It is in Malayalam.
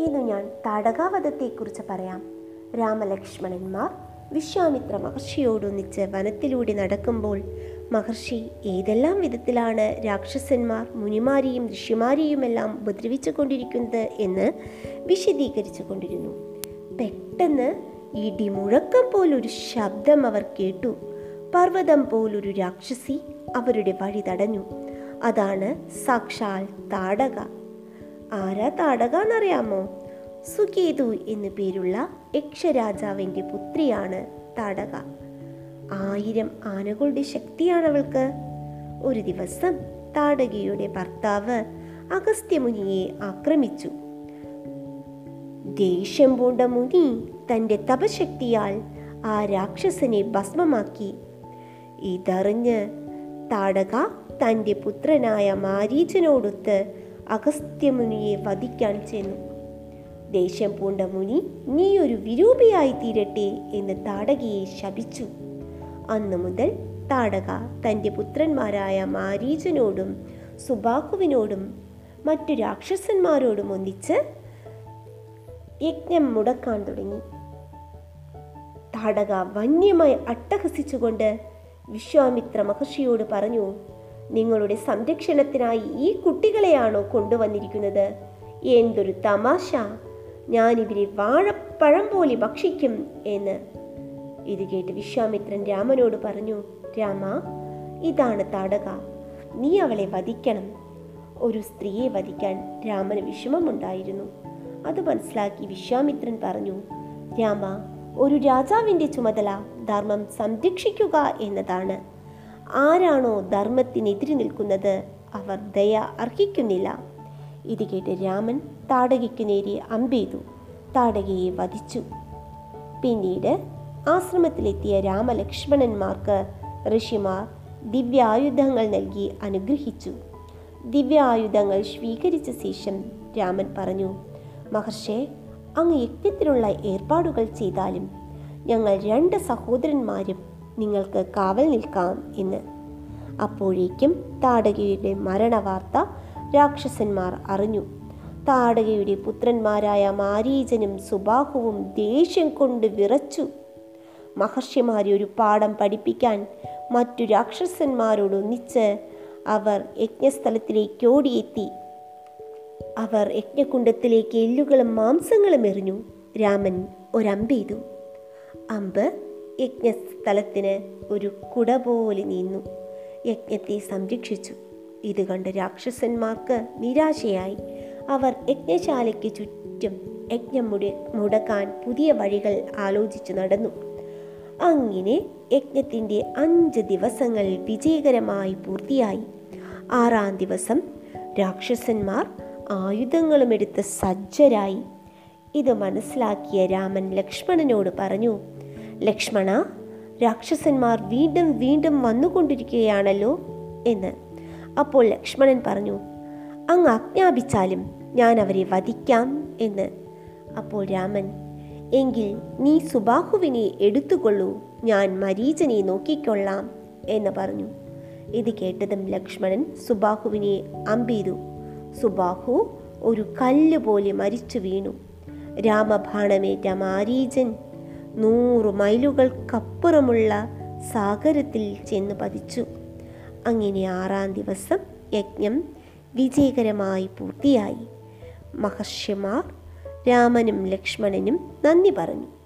ഇന്നു ഞാൻ താടകാവധത്തെക്കുറിച്ച് പറയാം രാമലക്ഷ്മണന്മാർ വിശ്വാമിത്ര മഹർഷിയോടൊന്നിച്ച് വനത്തിലൂടെ നടക്കുമ്പോൾ മഹർഷി ഏതെല്ലാം വിധത്തിലാണ് രാക്ഷസന്മാർ മുനിമാരെയും ഋഷിമാരെയുമെല്ലാം ഉപദ്രവിച്ചു കൊണ്ടിരിക്കുന്നത് എന്ന് വിശദീകരിച്ചു കൊണ്ടിരുന്നു പെട്ടെന്ന് ഇടിമുഴക്കം പോലൊരു ശബ്ദം അവർ കേട്ടു പർവ്വതം പോലൊരു രാക്ഷസി അവരുടെ വഴി തടഞ്ഞു അതാണ് സാക്ഷാൽ താടക ആരാ താടക എന്നറിയാമോ സുകേതു എന്നു പേരുള്ള യക്ഷരാജാവിൻ്റെ പുത്രിയാണ് താടക ആയിരം ആനകളുടെ ശക്തിയാണ് അവൾക്ക് ഒരു ദിവസം താടകയുടെ ഭർത്താവ് അഗസ്ത്യമുനിയെ ആക്രമിച്ചു ദേഷ്യം പൂണ്ട മുനി തൻ്റെ തപശക്തിയാൽ ആ രാക്ഷസനെ ഭസ്മമാക്കി ഇതറിഞ്ഞ് താടക തൻ്റെ പുത്രനായ മാരീചനോടൊത്ത് അഗസ്ത്യമുനിയെ വധിക്കാൻ ചെന്നു ദേഷ്യം പൂണ്ട മുനി നീ ഒരു വിരൂപിയായി തീരട്ടെ എന്ന് താടകയെ ശപിച്ചു അന്നു മുതൽ താടക തൻ്റെ പുത്രന്മാരായ മാരീചനോടും സുബാഹുവിനോടും മറ്റു രാക്ഷസന്മാരോടും ഒന്നിച്ച് യജ്ഞം മുടക്കാൻ തുടങ്ങി താടക വന്യമായി അട്ടഹസിച്ചുകൊണ്ട് വിശ്വാമിത്ര മഹർഷിയോട് പറഞ്ഞു നിങ്ങളുടെ സംരക്ഷണത്തിനായി ഈ കുട്ടികളെയാണോ കൊണ്ടുവന്നിരിക്കുന്നത് എന്തൊരു തമാശ ഞാനിവരെ വാഴപ്പഴം പോലെ ഭക്ഷിക്കും എന്ന് ഇത് കേട്ട് വിശ്വാമിത്രൻ രാമനോട് പറഞ്ഞു രാമ ഇതാണ് താടക നീ അവളെ വധിക്കണം ഒരു സ്ത്രീയെ വധിക്കാൻ രാമന് വിഷമമുണ്ടായിരുന്നു അത് മനസ്സിലാക്കി വിശ്വാമിത്രൻ പറഞ്ഞു രാമ ഒരു രാജാവിൻ്റെ ചുമതല ധർമ്മം സംരക്ഷിക്കുക എന്നതാണ് ആരാണോ ധർമ്മത്തിനെതിരെ നിൽക്കുന്നത് അവർ ദയ അർഹിക്കുന്നില്ല ഇത് കേട്ട് രാമൻ താടകയ്ക്കു നേരെ അമ്പെയ്തു താടകയെ വധിച്ചു പിന്നീട് ആശ്രമത്തിലെത്തിയ രാമലക്ഷ്മണന്മാർക്ക് ഋഷിമാർ ദിവ്യായുധങ്ങൾ നൽകി അനുഗ്രഹിച്ചു ദിവ്യായുധങ്ങൾ സ്വീകരിച്ച ശേഷം രാമൻ പറഞ്ഞു മഹർഷേ അങ്ങ് യജ്ഞത്തിനുള്ള ഏർപ്പാടുകൾ ചെയ്താലും ഞങ്ങൾ രണ്ട് സഹോദരന്മാരും നിങ്ങൾക്ക് കാവൽ നിൽക്കാം എന്ന് അപ്പോഴേക്കും താടകയുടെ മരണവാർത്ത രാക്ഷസന്മാർ അറിഞ്ഞു താടകയുടെ പുത്രന്മാരായ മാരീചനും സുബാഹുവും ദേഷ്യം കൊണ്ട് വിറച്ചു മഹർഷിമാരെ ഒരു പാഠം പഠിപ്പിക്കാൻ മറ്റു രാക്ഷസന്മാരോടൊന്നിച്ച് അവർ യജ്ഞസ്ഥലത്തിലേക്ക് ഓടിയെത്തി അവർ യജ്ഞകുണ്ടത്തിലേക്ക് എല്ലുകളും മാംസങ്ങളും എറിഞ്ഞു രാമൻ ഒരമ്പെയ്തു അമ്പ് യജ്ഞസ്ഥലത്തിന് ഒരു കുട പോലെ നീന്നു യജ്ഞത്തെ സംരക്ഷിച്ചു ഇത് കണ്ട് രാക്ഷസന്മാർക്ക് നിരാശയായി അവർ യജ്ഞശാലയ്ക്ക് ചുറ്റും യജ്ഞം മുടി മുടക്കാൻ പുതിയ വഴികൾ ആലോചിച്ചു നടന്നു അങ്ങനെ യജ്ഞത്തിൻ്റെ അഞ്ച് ദിവസങ്ങൾ വിജയകരമായി പൂർത്തിയായി ആറാം ദിവസം രാക്ഷസന്മാർ ആയുധങ്ങളും എടുത്ത് സജ്ജരായി ഇത് മനസ്സിലാക്കിയ രാമൻ ലക്ഷ്മണനോട് പറഞ്ഞു ലക്ഷ്മണ രാക്ഷസന്മാർ വീണ്ടും വീണ്ടും വന്നുകൊണ്ടിരിക്കുകയാണല്ലോ എന്ന് അപ്പോൾ ലക്ഷ്മണൻ പറഞ്ഞു അങ്ങ് ആജ്ഞാപിച്ചാലും ഞാൻ അവരെ വധിക്കാം എന്ന് അപ്പോൾ രാമൻ എങ്കിൽ നീ സുബാഹുവിനെ എടുത്തുകൊള്ളൂ ഞാൻ മരീചനെ നോക്കിക്കൊള്ളാം എന്ന് പറഞ്ഞു ഇത് കേട്ടതും ലക്ഷ്മണൻ സുബാഹുവിനെ അമ്പെയ്തു സുബാഹു ഒരു കല്ല് പോലെ മരിച്ചു വീണു രാമബാണമേറ്റ മാരീചൻ നൂറു മൈലുകൾക്കപ്പുറമുള്ള സാഗരത്തിൽ ചെന്ന് പതിച്ചു അങ്ങനെ ആറാം ദിവസം യജ്ഞം വിജയകരമായി പൂർത്തിയായി മഹർഷിമാർ രാമനും ലക്ഷ്മണനും നന്ദി പറഞ്ഞു